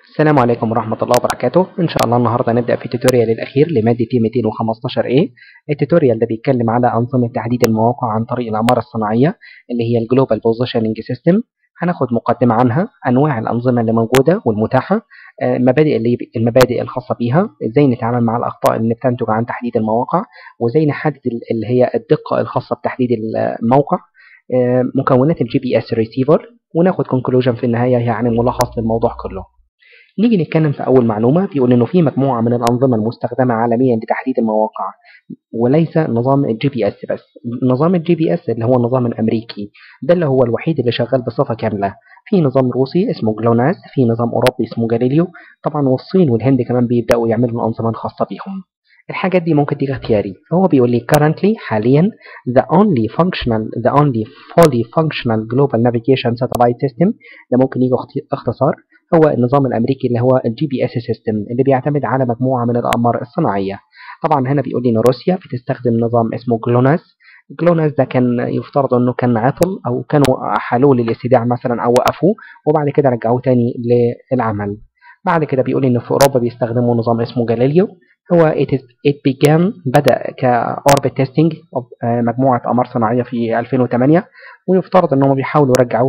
السلام عليكم ورحمة الله وبركاته إن شاء الله النهاردة نبدأ في التوتوريال الأخير لمادة 215A التوتوريال ده بيتكلم على أنظمة تحديد المواقع عن طريق العمارة الصناعية اللي هي الجلوبال بوزيشننج سيستم هناخد مقدمة عنها أنواع الأنظمة اللي موجودة والمتاحة المبادئ اللي المبادئ الخاصة بيها إزاي نتعامل مع الأخطاء اللي بتنتج عن تحديد المواقع وإزاي نحدد اللي هي الدقة الخاصة بتحديد الموقع مكونات الجي بي اس ريسيفر وناخد كونكلوجن في النهاية يعني ملخص للموضوع كله نيجي نتكلم في أول معلومة بيقول إنه في مجموعة من الأنظمة المستخدمة عالميا لتحديد المواقع وليس نظام الجي بي اس بس نظام الجي بي اس اللي هو النظام الأمريكي ده اللي هو الوحيد اللي شغال بصفة كاملة في نظام روسي اسمه جلوناس في نظام أوروبي اسمه جاليليو طبعا والصين والهند كمان بيبدأوا يعملوا أنظمة خاصة بيهم الحاجات دي ممكن تيجي اختياري فهو بيقول لي currently حاليا the only functional the only fully functional global navigation satellite system ده ممكن يجي اختصار هو النظام الامريكي اللي هو الجي بي اس سيستم اللي بيعتمد على مجموعه من الاقمار الصناعيه طبعا هنا بيقول لي ان روسيا بتستخدم نظام اسمه جلوناس جلوناس ده كان يفترض انه كان عطل او كانوا حلوه للاستداع مثلا او وقفوه وبعد كده رجعوه تاني للعمل بعد كده بيقول لي ان في اوروبا بيستخدموا نظام اسمه جاليليو هو it, is, it began بدأ كأوربت تيستينج مجموعة أقمار صناعية في 2008 ويفترض أنهم بيحاولوا يرجعوه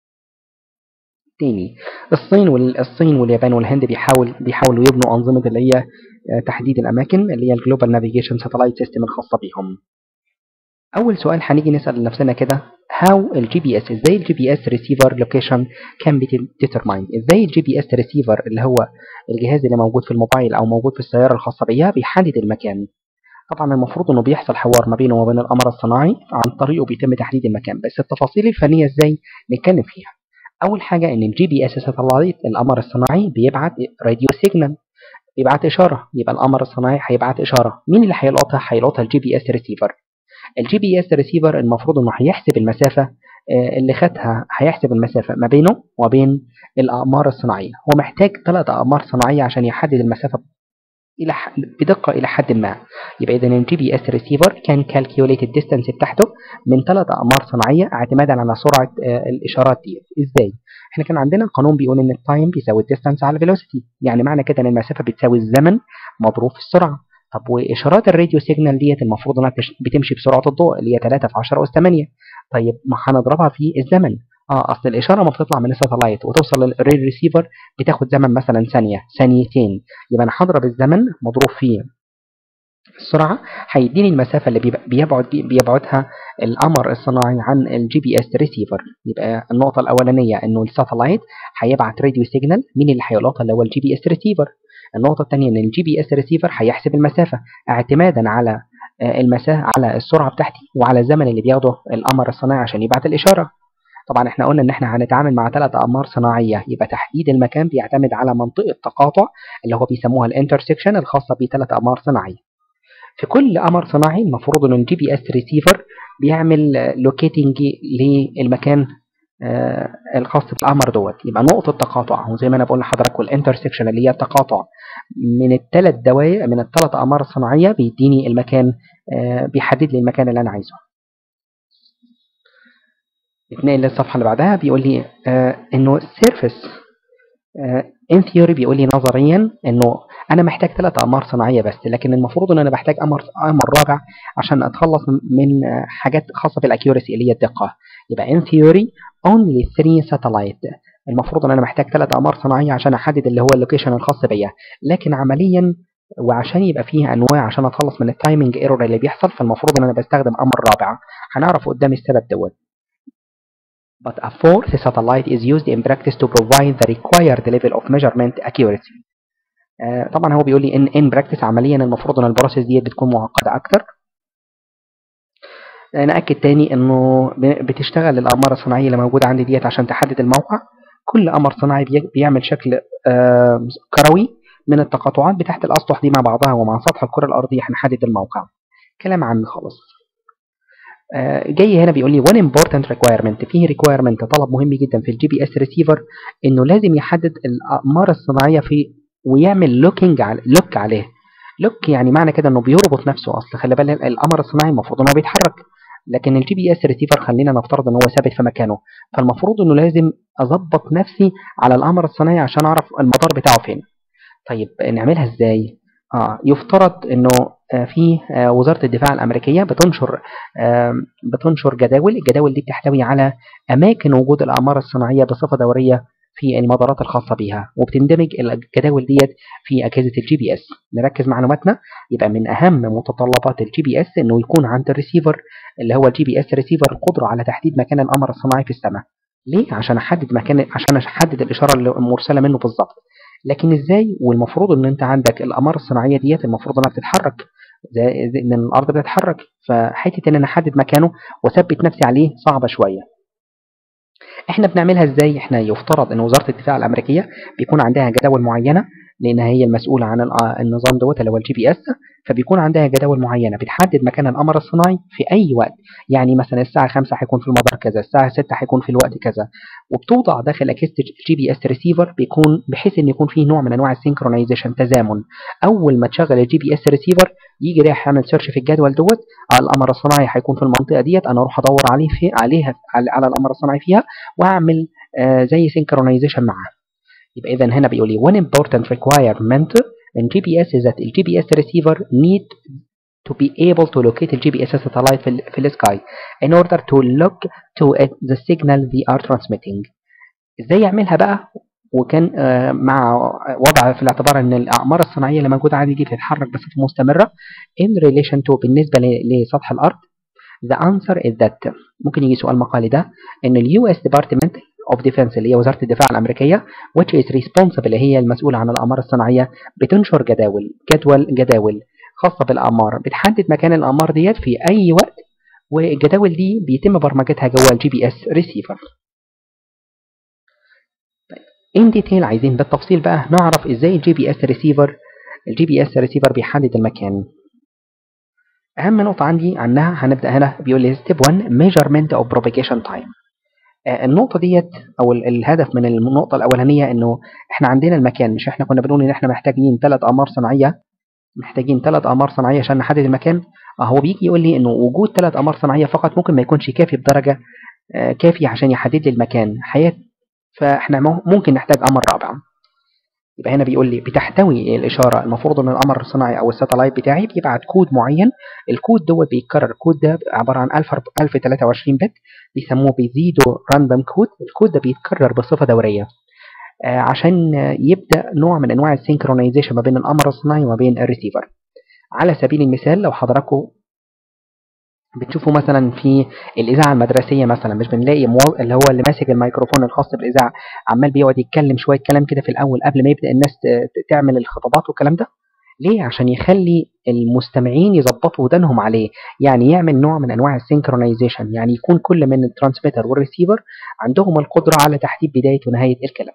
تاني الصين والصين واليابان والهند بيحاول بيحاولوا يبنوا أنظمة اللي هي تحديد الأماكن اللي هي الجلوبال نافيجيشن ساتلايت سيستم الخاصة بيهم أول سؤال هنيجي نسأل نفسنا كده how الجي بي اس ازاي الجي بي اس ريسيفر لوكيشن كان بي ديترماين ازاي الجي بي اس ريسيفر اللي هو الجهاز اللي موجود في الموبايل او موجود في السياره الخاصه بيها بيحدد المكان طبعا المفروض انه بيحصل حوار ما بينه وبين القمر الصناعي عن طريقه بيتم تحديد المكان بس التفاصيل الفنيه ازاي نتكلم فيها اول حاجه ان الجي بي اس ساتلايت القمر الصناعي بيبعت راديو سيجنال بيبعت اشاره يبقى القمر الصناعي هيبعت اشاره مين اللي هيلقطها هيلقطها الجي بي اس ريسيفر الجي بي اس ريسيفر المفروض انه هيحسب المسافه اللي خدها هيحسب المسافه ما بينه وبين الاقمار الصناعيه هو محتاج ثلاث اقمار صناعيه عشان يحدد المسافه الى بدقه الى حد ما يبقى اذا الجي بي اس ريسيفر كان كالكيوليت الديستانس بتاعته من ثلاث اقمار صناعيه اعتمادا على سرعه الاشارات دي ازاي احنا كان عندنا قانون بيقول ان التايم بيساوي الديستانس على الفيلوسيتي يعني معنى كده ان المسافه بتساوي الزمن مضروب في السرعه طب واشارات الراديو سيجنال ديت المفروض انها بتمشي بسرعه الضوء اللي هي 3 في 10 اس 8 طيب ما هنضربها في الزمن اه اصل الاشاره ما بتطلع من الساتلايت وتوصل للريسيفر بتاخد زمن مثلا ثانيه ثانيتين يبقى انا هضرب الزمن مضروب في السرعه هيديني المسافه اللي بيبعد بيبعدها القمر الصناعي عن الجي بي اس ريسيفر يبقى النقطه الاولانيه انه الساتلايت هيبعت راديو سيجنال مين اللي هيلقطها اللي هو الجي بي اس ريسيفر النقطة الثانية إن الجي بي اس ريسيفر هيحسب المسافة اعتمادا على المسافة على السرعة بتاعتي وعلى الزمن اللي بياخده القمر الصناعي عشان يبعت الإشارة. طبعا احنا قلنا إن احنا هنتعامل مع ثلاث أقمار صناعية يبقى تحديد المكان بيعتمد على منطقة تقاطع اللي هو بيسموها الانترسكشن الخاصة بثلاث أقمار صناعية. في كل قمر صناعي المفروض إن الجي بي اس ريسيفر بيعمل لوكيتنج للمكان آه الخاص بالقمر دوت يبقى نقطة تقاطع وزي ما أنا بقول لحضرتك والانترسكشن اللي هي التقاطع من الثلاث دواير من الثلاث أقمار الصناعية بيديني المكان آه بيحدد لي المكان اللي أنا عايزه. نتنقل للصفحة اللي بعدها بيقول لي آه إنه السيرفس ان ثيوري بيقول لي نظريا إنه أنا محتاج ثلاث أقمار صناعية بس لكن المفروض إن أنا بحتاج قمر قمر رابع عشان أتخلص من حاجات خاصة بالأكيورسي اللي هي الدقة. يبقى in theory only 3 satellite المفروض ان انا محتاج ثلاث اقمار صناعيه عشان احدد اللي هو اللوكيشن الخاص بيا لكن عمليا وعشان يبقى فيه انواع عشان اتخلص من التايمنج ايرور اللي بيحصل فالمفروض ان انا بستخدم امر رابع هنعرف قدام السبب دوت But a fourth satellite is used in practice to provide the required level of measurement accuracy. آه طبعا هو بيقول لي ان in practice عمليا المفروض ان البروسيس دي بتكون معقده اكتر نأكد تاني انه بتشتغل الاقمار الصناعيه اللي موجوده عندي ديت عشان تحدد الموقع كل قمر صناعي بيعمل شكل كروي من التقاطعات بتاعت الاسطح دي مع بعضها ومع سطح الكره الارضيه هنحدد الموقع كلام عام خالص جاي هنا بيقول لي one important requirement فيه requirement طلب مهم جدا في الجي بي اس ريسيفر انه لازم يحدد الاقمار الصناعيه في ويعمل لوكينج على لوك عليه لوك يعني معنى كده انه بيربط نفسه اصل خلي بالك القمر الصناعي المفروض انه بيتحرك لكن الجي بي اس ريسيفر خلينا نفترض ان هو ثابت في مكانه فالمفروض انه لازم اظبط نفسي على القمر الصناعي عشان اعرف المدار بتاعه فين طيب نعملها ازاي آه يفترض انه آه في آه وزاره الدفاع الامريكيه بتنشر آه بتنشر جداول الجداول دي بتحتوي على اماكن وجود الاقمار الصناعيه بصفه دوريه في المدارات الخاصه بيها وبتندمج الجداول ديت في اجهزه الجي بي اس نركز معلوماتنا يبقى من اهم متطلبات الجي بي اس انه يكون عند الريسيفر اللي هو الجي بي اس ريسيفر القدره على تحديد مكان القمر الصناعي في السماء ليه عشان احدد مكان عشان احدد الاشاره اللي مرسله منه بالظبط لكن ازاي والمفروض ان انت عندك الاقمار الصناعيه ديت المفروض انها بتتحرك زي ان الارض بتتحرك فحته ان انا احدد مكانه واثبت نفسي عليه صعبه شويه احنا بنعملها ازاي احنا يفترض ان وزاره الدفاع الامريكيه بيكون عندها جداول معينه لانها هي المسؤوله عن النظام دوت اللي هو الجي بي اس فبيكون عندها جداول معينه بتحدد مكان القمر الصناعي في اي وقت يعني مثلا الساعه 5 هيكون في المدار كذا الساعه 6 هيكون في الوقت كذا وبتوضع داخل اجهزه الجي بي اس ريسيفر بيكون بحيث ان يكون فيه نوع من انواع السينكرونايزيشن تزامن اول ما تشغل الجي بي اس ريسيفر يجي رايح يعمل سيرش في الجدول دوت على القمر الصناعي هيكون في المنطقه ديت انا اروح ادور عليه في عليها على القمر الصناعي فيها واعمل آه زي سينكرونايزيشن معاه يبقى اذا هنا بيقول لي one important requirement in GPS is that the GPS receiver need to be able to locate the GPS satellite في, في السكاي in order to look to it the signal they are transmitting ازاي يعملها بقى وكان آه مع وضع في الاعتبار ان الاقمار الصناعيه اللي موجوده عندي دي بتتحرك بصفه مستمره in relation to بالنسبه لسطح الارض the answer is that ممكن يجي سؤال مقالي ده ان اليو اس ديبارتمنت of Defense اللي هي وزارة الدفاع الأمريكية which is responsible اللي هي المسؤولة عن الأقمار الصناعية بتنشر جداول جدول جداول خاصة بالأقمار بتحدد مكان الأقمار ديت في أي وقت والجداول دي بيتم برمجتها جوه الجي بي اس ريسيفر ان ديتيل عايزين بالتفصيل بقى نعرف ازاي الجي بي اس ريسيفر الجي بي اس ريسيفر بيحدد المكان اهم نقطة عندي عنها هنبدأ هنا بيقول لي ستيب 1 measurement of propagation time النقطة ديت أو الهدف من النقطة الأولانية إنه إحنا عندنا المكان مش إحنا كنا بنقول إن إحنا محتاجين ثلاث أقمار صناعية محتاجين ثلاث أقمار صناعية عشان نحدد المكان هو بيجي يقول لي إنه وجود ثلاث أقمار صناعية فقط ممكن ما يكونش كافي بدرجة كافي عشان يحدد لي المكان حياة فإحنا ممكن نحتاج قمر رابع يبقى هنا بيقول لي بتحتوي الإشارة المفروض إن القمر الصناعي أو الساتلايت بتاعي بيبعت كود معين الكود دوت بيتكرر الكود ده عبارة عن 1023 بت بيسموه بيزيدو راندوم كود الكود ده بيتكرر بصفة دورية آه عشان يبدأ نوع من أنواع السينكرونايزيشن ما بين القمر الصناعي وما بين الريسيفر على سبيل المثال لو حضراتكم بتشوفوا مثلا في الاذاعه المدرسيه مثلا مش بنلاقي موظف اللي هو اللي ماسك الميكروفون الخاص بالاذاعه عمال بيقعد يتكلم شويه كلام كده في الاول قبل ما يبدا الناس تعمل الخطابات والكلام ده ليه عشان يخلي المستمعين يظبطوا ودانهم عليه يعني يعمل نوع من انواع السينكرونايزيشن يعني يكون كل من الترانسميتر والريسيفر عندهم القدره على تحديد بدايه ونهايه الكلام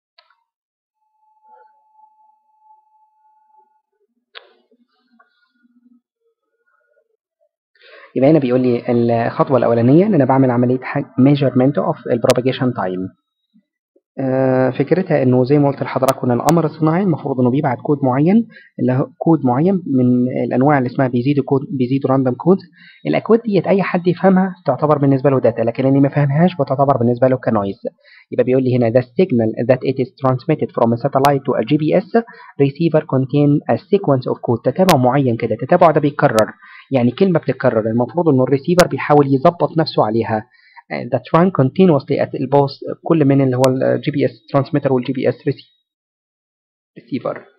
يبقى هنا بيقول لي الخطوة الأولانية إن أنا بعمل عملية measurement of البروباجيشن تايم فكرتها إنه زي ما قلت لحضراتكم إن القمر الصناعي المفروض إنه بيبعت كود معين اللي هو كود معين من الأنواع اللي اسمها بيزيدو كود بيزيدو راندوم كود الأكواد ديت أي حد يفهمها تعتبر بالنسبة له داتا لكن اللي ما فهمهاش بتعتبر بالنسبة له كنويز يبقى بيقول لي هنا the signal that it is transmitted from a satellite to a GPS receiver contain a sequence of code تتابع معين كده التتابع ده بيتكرر يعني كلمة بتتكرر المفروض إنه الريسيفر بيحاول يظبط نفسه عليها that run continuously at البوس كل من اللي هو الجي بي اس ترانسميتر والجي بي اس ريسيفر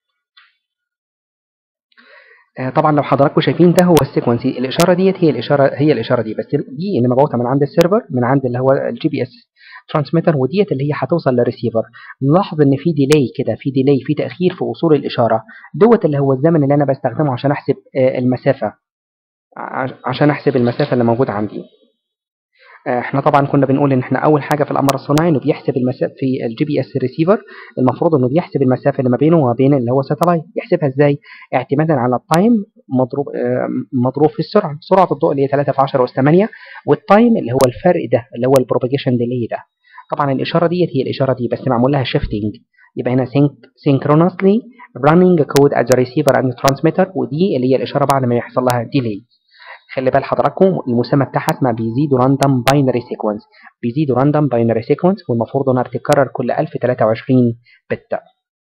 طبعا لو حضراتكم شايفين ده هو السيكونسي الاشاره ديت هي الاشاره هي الاشاره دي بس دي اللي مبعوثه من عند السيرفر من عند اللي هو الجي بي اس ترانسميتر وديت اللي هي هتوصل للريسيفر نلاحظ ان في ديلي كده في ديلي في تاخير في وصول الاشاره دوت اللي هو الزمن اللي انا بستخدمه عشان احسب المسافه عشان احسب المسافه اللي موجوده عندي احنا طبعا كنا بنقول ان احنا اول حاجه في القمر الصناعي انه بيحسب المسافه في الجي بي اس ريسيفر المفروض انه بيحسب المسافه اللي ما بينه وما بين اللي هو ساتلايت يحسبها ازاي اعتمادا على التايم مضروب اه مضروب في السرعه سرعه الضوء اللي هي 3 في 10 اس 8 والتايم اللي هو الفرق ده اللي هو البروباجيشن ديلي ده طبعا الاشاره ديت هي الاشاره دي بس معمول لها شيفتنج يبقى هنا synchronously running code at the receiver and transmitter ودي اللي هي الاشاره بعد ما يحصل لها ديلي خلي بال حضراتكم المسمى بتاعها اسمها بيزيدو راندوم باينري سيكونس بيزيدو راندوم باينري سيكونس والمفروض انها بتتكرر كل 1023 بت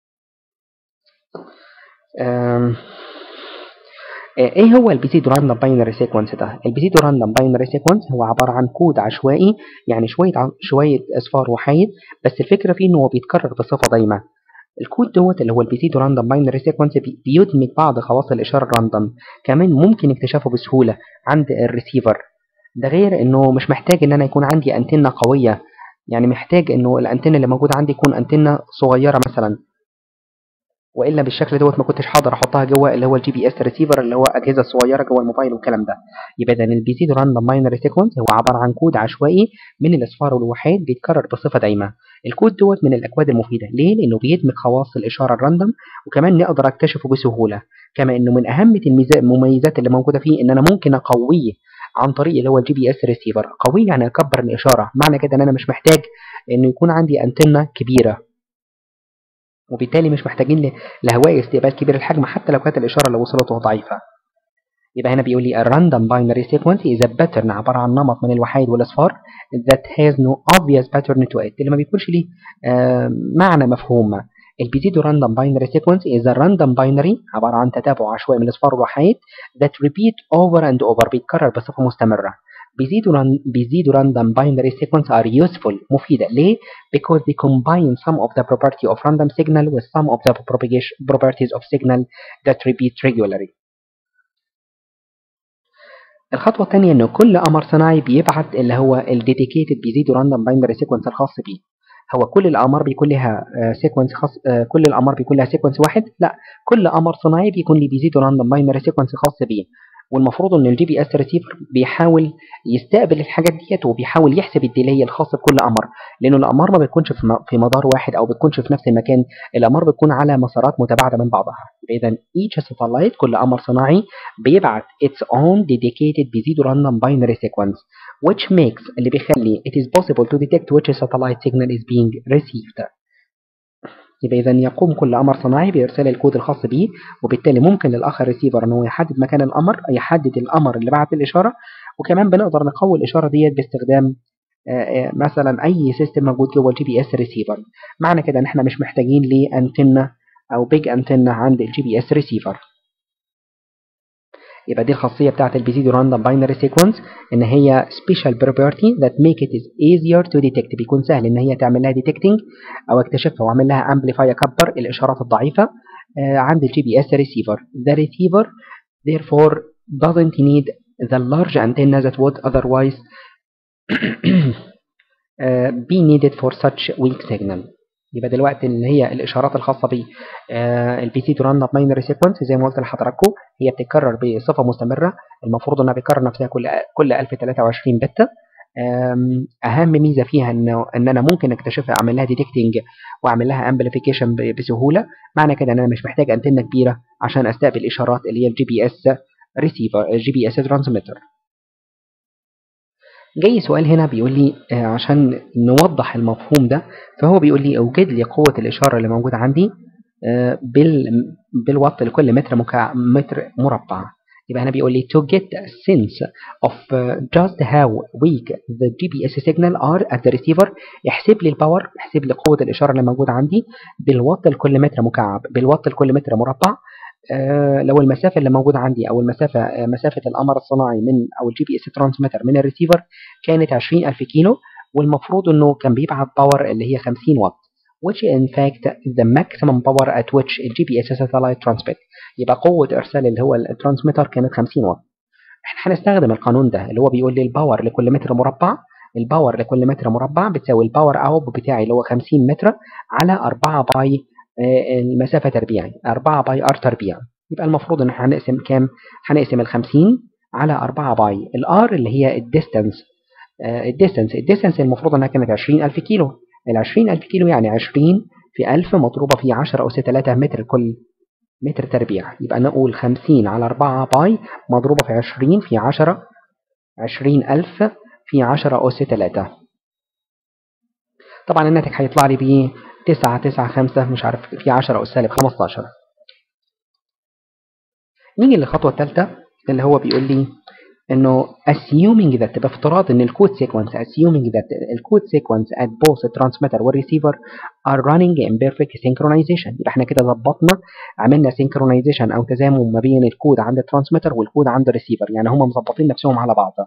ايه هو البيزيدو راندوم باينري سيكونس ده البيزيدو راندوم باينري سيكونس هو عباره عن كود عشوائي يعني شويه شويه اصفار وحيد بس الفكره فيه انه هو بيتكرر بصفه دايمه الكود دوت اللي هو البيزيدو راندوم باينري سيكونس بيدمج بعض خواص الاشاره الراندوم كمان ممكن اكتشافه بسهوله عند الريسيفر ده غير انه مش محتاج ان انا يكون عندي انتنه قويه يعني محتاج انه الانتنه اللي موجوده عندي يكون انتنه صغيره مثلا والا بالشكل دوت ما كنتش هقدر احطها جوه اللي هو الجي بي اس ريسيفر اللي هو اجهزه صغيره جوه الموبايل والكلام ده يبقى اذا البيزيدو راندوم باينري سيكونس هو عباره عن كود عشوائي من الاصفار والوحيد بيتكرر بصفه دايمه الكود دوت من الاكواد المفيده ليه لانه بيدمج خواص الاشاره الراندوم وكمان نقدر اكتشفه بسهوله كما انه من اهم المميزات اللي موجوده فيه ان انا ممكن اقويه عن طريق اللي هو الجي بي اس ريسيفر قويه يعني اكبر الاشاره معنى كده ان انا مش محتاج انه يكون عندي انتنه كبيره وبالتالي مش محتاجين لهواء استقبال كبير الحجم حتى لو كانت الإشارة اللي وصلته ضعيفة يبقى هنا بيقول لي a random binary sequence is a pattern عبارة عن نمط من الوحيد والأصفار that has no obvious pattern to it اللي ما بيكونش ليه آه معنى مفهوم البيزيدو random binary sequence is a random binary عبارة عن تتابع عشوائي من الأصفار والوحيد that repeat over and over بيتكرر بصفة مستمرة بيزيدوا random binary sequence are useful مفيدة ليه؟ because they combine some of the property of random signal with some of the propagation properties of signal that repeat regularly الخطوة الثانية إن كل قمر صناعي بيبعت اللي هو الديديكيتد بيزيدو راندوم باينري سيكونس الخاص بيه هو كل الأقمار بيكون لها سيكونس خاص كل الأقمار بيكون لها سيكونس واحد لا كل قمر صناعي بيكون ليه بيزيدو راندوم باينري سيكونس خاص بيه والمفروض ان الجي بي اس ريسيفر بيحاول يستقبل الحاجات ديت وبيحاول يحسب الديلي الخاص بكل قمر لانه الاقمار ما بتكونش في مدار واحد او بتكونش في نفس المكان الاقمار بتكون على مسارات متباعده من بعضها اذا each satellite كل قمر صناعي بيبعت its own dedicated بيزيدو random binary sequence which makes اللي بيخلي it is possible to detect which satellite signal is being received يبقى إذا يقوم كل قمر صناعي بإرسال الكود الخاص به وبالتالي ممكن للأخ الريسيفر إن هو يحدد مكان القمر يحدد القمر اللي بعت الإشارة وكمان بنقدر نقوي الإشارة ديت باستخدام مثلا أي سيستم موجود جوه الجي بي اس ريسيفر معنى كده إن إحنا مش محتاجين لأنتنة أو بيج أنتنة عند الجي بي اس ريسيفر يبقى دي الخاصية بتاعت البيزيدو راندوم باينري سيكونس ان هي special property that make it easier to detect بيكون سهل ان هي تعمل لها detecting او اكتشفها واعمل لها amplify اكبر الاشارات الضعيفة آه عند الجي بي اس receiver the receiver therefore doesn't need the large antenna that would otherwise uh, be needed for such weak signal يبقى دلوقتي اللي هي الاشارات الخاصه ب البي سي تو راندوم باينري سيكونس زي ما قلت لحضراتكم هي بتتكرر بصفه مستمره المفروض انها بتكرر نفسها كل كل 1023 بت اهم ميزه فيها ان ان انا ممكن اكتشفها اعمل لها ديتكتنج واعمل لها امبليفيكيشن بسهوله معنى كده ان انا مش محتاج انتنه كبيره عشان استقبل اشارات اللي هي الجي بي اس ريسيفر الجي بي اس ترانسميتر جاي سؤال هنا بيقول لي آه عشان نوضح المفهوم ده فهو بيقول لي اوجد لي قوة الإشارة اللي موجودة عندي آه بال بالوات لكل متر مكع... متر مربع يبقى هنا بيقول لي to get a sense of uh, just how weak the GPS signal are at the receiver احسب لي الباور احسب لي قوة الإشارة اللي موجودة عندي بالوات لكل متر مكعب بالوات لكل متر مربع آه لو المسافة اللي موجودة عندي أو المسافة آه مسافة القمر الصناعي من أو الجي بي اس ترانسميتر من الريسيفر كانت 20000 كيلو والمفروض إنه كان بيبعت باور اللي هي 50 واط which in fact the maximum power at which ال GPS satellite transmit يبقى قوة إرسال اللي هو الترانسميتر كانت 50 واط احنا هنستخدم القانون ده اللي هو بيقول لي الباور لكل متر مربع الباور لكل متر مربع بتساوي الباور اوت بتاعي اللي هو 50 متر على 4 باي المسافة تربيع 4 باي ار تربيع يبقى المفروض ان احنا هنقسم كام هنقسم ال 50 على 4 باي الار اللي هي الديستانس الديستانس الديستانس المفروض انها كانت 20000 كيلو ال 20000 كيلو يعني 20 في 1000 مضروبة في 10 أس 3 متر كل متر تربيع يبقى نقول 50 على 4 باي مضروبة في 20 في 10 20000 في 10 أس 3 طبعا الناتج هيطلع لي بيه 9 9 5 مش عارف في 10 أس سالب 15 نيجي للخطوة الثالثة اللي هو بيقول لي انه assuming that بافتراض ان الكود sequence assuming that الكود sequence at both the transmitter والreceiver are running in perfect synchronization يبقى احنا كده ظبطنا عملنا synchronization او تزامن ما بين الكود عند الترانسميتر والكود عند الريسيفر يعني هم مظبطين نفسهم على بعض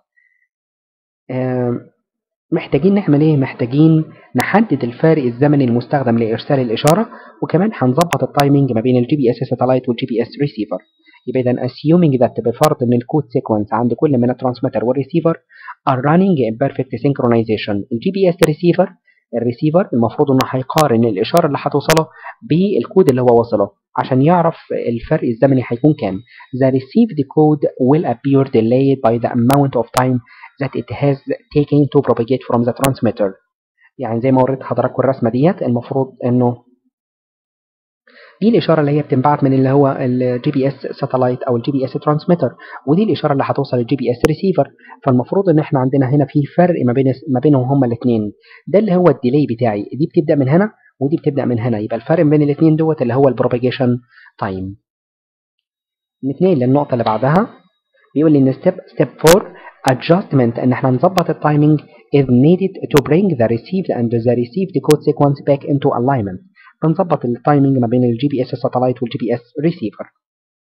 محتاجين نعمل ايه محتاجين نحدد الفارق الزمني المستخدم لارسال الاشاره وكمان هنظبط التايمنج ما بين الجي بي اس ساتلايت والجي بي اس ريسيفر يبقى اذا assuming that بفرض ان الكود سيكونس عند كل من الترانسميتر والريسيفر are running in perfect synchronization الجي بي اس ريسيفر الريسيفر المفروض انه هيقارن الاشاره اللي هتوصله بالكود اللي هو وصله عشان يعرف الفرق الزمني هيكون كام the received code will appear delayed by the amount of time that it has taken to propagate from the transmitter يعني زي ما وريت حضراتكم الرسمه ديت المفروض انه دي الاشاره اللي هي بتنبعت من اللي هو الجي بي اس ساتلايت او الجي بي اس ترانسميتر ودي الاشاره اللي هتوصل للجي بي اس ريسيفر فالمفروض ان احنا عندنا هنا في فرق ما بين ما بينهم هما الاثنين ده اللي هو الديلي بتاعي دي بتبدا من هنا ودي بتبدا من هنا يبقى الفرق بين الاثنين دوت اللي هو البروباجيشن تايم نتنقل للنقطه اللي بعدها بيقول لي ان ستيب ستيب 4 adjustment ان احنا نظبط التايمينج is needed to bring the received and the received code sequence back into alignment بنظبط التايمينج ما بين الجي بي اس ساتلايت والجي بي اس ريسيفر